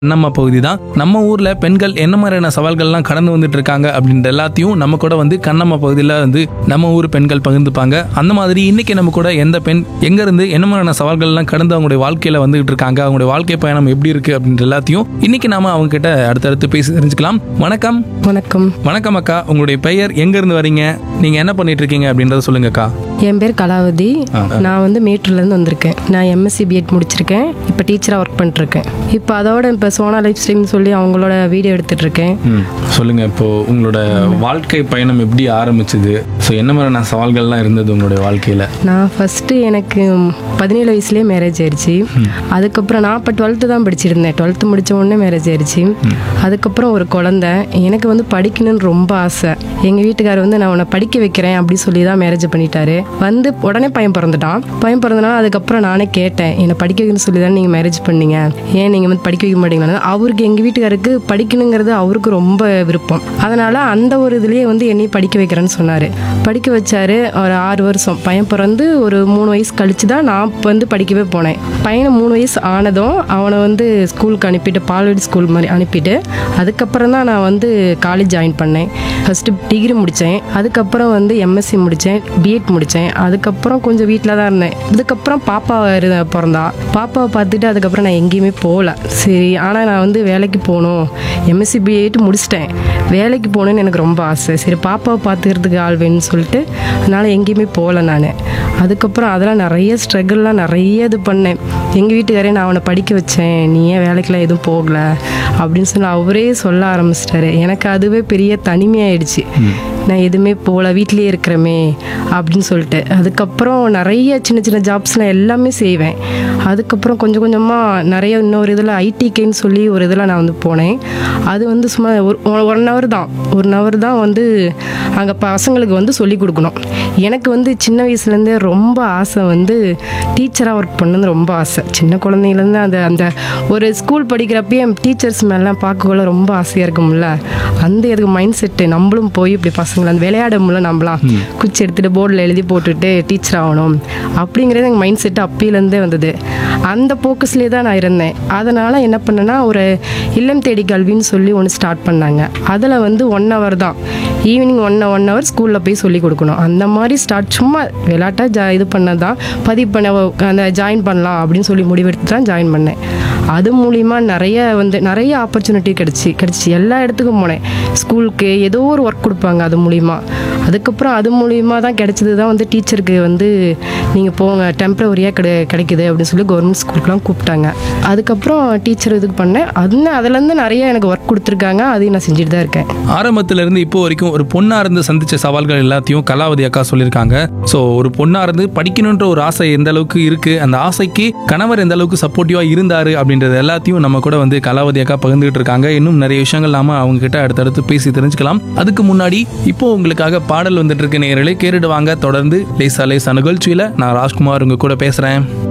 நம்ம பகுதி தான் நம்ம ஊர்ல பெண்கள் என்ன மாதிரியான சவால்கள்லாம் கடந்து வந்துட்டு இருக்காங்க அப்படின்ற எல்லாத்தையும் நம்ம கூட வந்து கண்ணம்மா பகுதியில் வந்து நம்ம ஊர் பெண்கள் பகிர்ந்துப்பாங்க அந்த மாதிரி இன்னைக்கு நம்ம கூட எந்த பெண் எங்க இருந்து என்ன மாதிரியான சவால்கள்லாம் கடந்து அவங்களுடைய வாழ்க்கையில வந்துகிட்டு இருக்காங்க அவங்களுடைய வாழ்க்கை பயணம் எப்படி இருக்கு அப்படின்ற எல்லாத்தையும் இன்னைக்கு நாம அவங்க கிட்ட அடுத்தடுத்து பேசி தெரிஞ்சுக்கலாம் வணக்கம் வணக்கம் வணக்கம் அக்கா உங்களுடைய பெயர் எங்க இருந்து வரீங்க நீங்க என்ன பண்ணிட்டு இருக்கீங்க அப்படின்றத சொல்லுங்க அக்கா என் பேர் கலாவதி நான் வந்து மேட்டூர்லேருந்து வந்திருக்கேன் நான் எம்எஸ்சி பிஎட் முடிச்சிருக்கேன் இப்போ டீச்சராக ஒர்க் பண்ணிட்டுருக்கேன் இப்போ அதோட இப்போ சோனா லைஃப் ஸ்ட்ரீம்னு சொல்லி அவங்களோட வீடியோ எடுத்துட்டு இருக்கேன் ம் சொல்லுங்க இப்போ உங்களோட வாழ்க்கை பயணம் எப்படி ஆரம்பிச்சது ஸோ என்ன மாதிரியான சவால்கள்லாம் இருந்தது உங்களுடைய வாழ்க்கையில நான் ஃபஸ்ட்டு எனக்கு பதினேழு வயசுலேயே மேரேஜ் ஆயிடுச்சு அதுக்கப்புறம் நான் இப்போ டுவெல்த்து தான் படிச்சிருந்தேன் டுவெல்த்து முடிச்ச உடனே மேரேஜ் ஆயிடுச்சு அதுக்கப்புறம் ஒரு குழந்தை எனக்கு வந்து படிக்கணும்னு ரொம்ப ஆசை எங்கள் வீட்டுக்காரர் வந்து நான் உன்னை படிக்க வைக்கிறேன் அப்படி சொல்லி தான் மேரேஜ் பண்ணிட்டாரு வந்து உடனே பையன் பிறந்துட்டான் பையன் பிறந்தனால அதுக்கப்புறம் நானே கேட்டேன் என்னை படிக்க வைக்கணும்னு சொல்லி தான் நீங்கள் மேரேஜ் பண்ணீங்க ஏன் நீங்கள் வந்து படிக்க வைக்க மாட்டீங்களா அவருக்கு எங்கள் வீட்டுக்காருக்கு படிக்கணுங்கிறது அவருக்கு ரொம்ப விருப்பம் அதனால் அந்த ஒரு இதுலேயே வந்து என்னையும் படிக்க வைக்கிறேன்னு சொன்னார் படிக்க வச்சாரு ஒரு ஆறு வருஷம் பையன் பிறந்து ஒரு மூணு வயசு கழிச்சு தான் நான் வந்து படிக்கவே போனேன் பையனை மூணு வயசு ஆனதும் அவனை வந்து ஸ்கூலுக்கு அனுப்பிட்டு பால்வாடி ஸ்கூல் மாதிரி அனுப்பிட்டு அதுக்கப்புறம் தான் நான் வந்து காலேஜ் ஜாயின் பண்ணேன் ஃபஸ்ட்டு டிகிரி முடித்தேன் அதுக்கப்புறம் வந்து எம்எஸ்சி முடித்தேன் பிஎட் முடித்தேன் அதுக்கப்புறம் கொஞ்சம் வீட்டில் தான் இருந்தேன் இதுக்கப்புறம் பாப்பா இரு- பிறந்தா பாப்பாவை பார்த்துட்டு அதுக்கப்புறம் நான் எங்கேயுமே போகல சரி ஆனால் நான் வந்து வேலைக்கு போகணும் எம்எஸ்சி பிஎட் முடிச்சிட்டேன் வேலைக்கு போகணுன்னு எனக்கு ரொம்ப ஆசை சரி பாப்பாவை பார்த்துக்கிறதுக்கு ஆள் வேணும்னு சொல்லிட்டு அதனால் எங்கேயுமே போகல நான் அதுக்கப்புறம் அதெல்லாம் நிறைய ஸ்ட்ரகிள்லாம் நிறைய இது பண்ணேன் எங்கள் வீட்டுக்காரே நான் அவனை படிக்க வச்சேன் நீ ஏன் வேலைக்கெல்லாம் எதுவும் போகல அப்படின்னு சொல்லி அவரே சொல்ல ஆரம்பிச்சிட்டாரு எனக்கு அதுவே பெரிய தனிமையாயிடுச்சு நான் எதுவுமே போகல வீட்டிலேயே இருக்கிறமே அப்படின்னு சொல்லிட்டு அதுக்கப்புறம் நிறைய சின்ன சின்ன ஜாப்ஸ்லாம் எல்லாமே செய்வேன் அதுக்கப்புறம் கொஞ்சம் கொஞ்சமாக நிறைய இன்னொரு இதில் ஐடிகேன்னு சொல்லி ஒரு இதில் நான் வந்து போனேன் அது வந்து சும்மா ஒரு ஒன் ஹவர் தான் ஒன் ஹவர் தான் வந்து அங்கே பசங்களுக்கு வந்து சொல்லி கொடுக்கணும் எனக்கு வந்து சின்ன வயசுலேருந்தே ரொம்ப ஆசை வந்து டீச்சராக ஒர்க் பண்ணது ரொம்ப ஆசை சின்ன குழந்தைங்கலேருந்து அந்த அந்த ஒரு ஸ்கூல் படிக்கிறப்பயே டீச்சர்ஸ் மேலாம் பார்க்கக்குள்ள ரொம்ப ஆசையாக இருக்கும்ல அந்த இதுக்கு மைண்ட் செட்டு நம்மளும் போய் இப்படி பசங்களை அந்த விளையாட முடியல நம்மளாம் குச்சி எடுத்துகிட்டு போர்டில் எழுதி போட்டுட்டு டீச்சர் ஆகணும் அப்படிங்கிறது எங்கள் மைண்ட் செட்டு அப்பையிலேருந்தே வந்தது அந்த ஃபோக்கஸ்லேயே தான் நான் இருந்தேன் அதனால் என்ன பண்ணேன்னா ஒரு இல்லம் தேடி கல்வின்னு சொல்லி ஒன்று ஸ்டார்ட் பண்ணாங்க அதில் வந்து ஒன் ஹவர் தான் ஈவினிங் ஒன் ஒன் ஹவர் ஸ்கூலில் போய் சொல்லி கொடுக்கணும் அந்த மாதிரி ஸ்டார்ட் சும்மா விளையாட்டாக ஜா இது பண்ணது தான் பதிவு பண்ண அந்த ஜாயின் பண்ணலாம் அப்படின்னு சொல்லி முடிவெடுத்து தான் ஜாயின் பண்ணேன் அது மூலிமா நிறைய வந்து நிறைய ஆப்பர்ச்சுனிட்டி கிடச்சி கிடச்சி எல்லா இடத்துக்கும் போனேன் ஸ்கூலுக்கு ஏதோ ஒரு ஒர்க் கொடுப்பாங்க அது மூலிமா அதுக்கப்புறம் அது மூலிமா தான் கிடைச்சது தான் வந்து டீச்சருக்கு வந்து நீங்கள் போங்க டெம்பரவரியாக கிடை கிடைக்குது அப்படின்னு சொல்லி கவர்மெண்ட் ஸ்கூலுக்குலாம் கூப்பிட்டாங்க அதுக்கப்புறம் டீச்சர் இதுக்கு பண்ணேன் அது அதுலேருந்து நிறைய எனக்கு ஒர்க் கொடுத்துருக்காங்க அதையும் நான் செஞ்சுட்டு தான் இருக்கேன் ஆரம்பத்துல இருந்து இப்போ வரைக்கும் ஒரு பொண்ணா இருந்து சந்திச்ச சவால்கள் எல்லாத்தையும் கலாவதி அக்கா சொல்லியிருக்காங்க ஸோ ஒரு பொண்ணா இருந்து படிக்கணுன்ற ஒரு ஆசை எந்த அளவுக்கு இருக்கு அந்த ஆசைக்கு கணவர் எந்த அளவுக்கு சப்போர்ட்டிவா இருந்தாரு அப்படின்றது எல்லாத்தையும் நம்ம கூட வந்து கலாவதி அக்கா பகிர்ந்துகிட்டு இருக்காங்க இன்னும் நிறைய விஷயங்கள் நாம அவங்க கிட்ட அடுத்தடுத்து பேசி தெரிஞ்சுக்கலாம் அதுக்கு முன்னாடி இப்போ உங்களுக்காக பாடல் வந்துட்டு இருக்கு நேரலை கேட்டுடுவாங்க தொடர்ந்து லேசா லேசா நிகழ்ச்சியில நான் ராஜ்குமார் உங்க கூட பேசுறேன்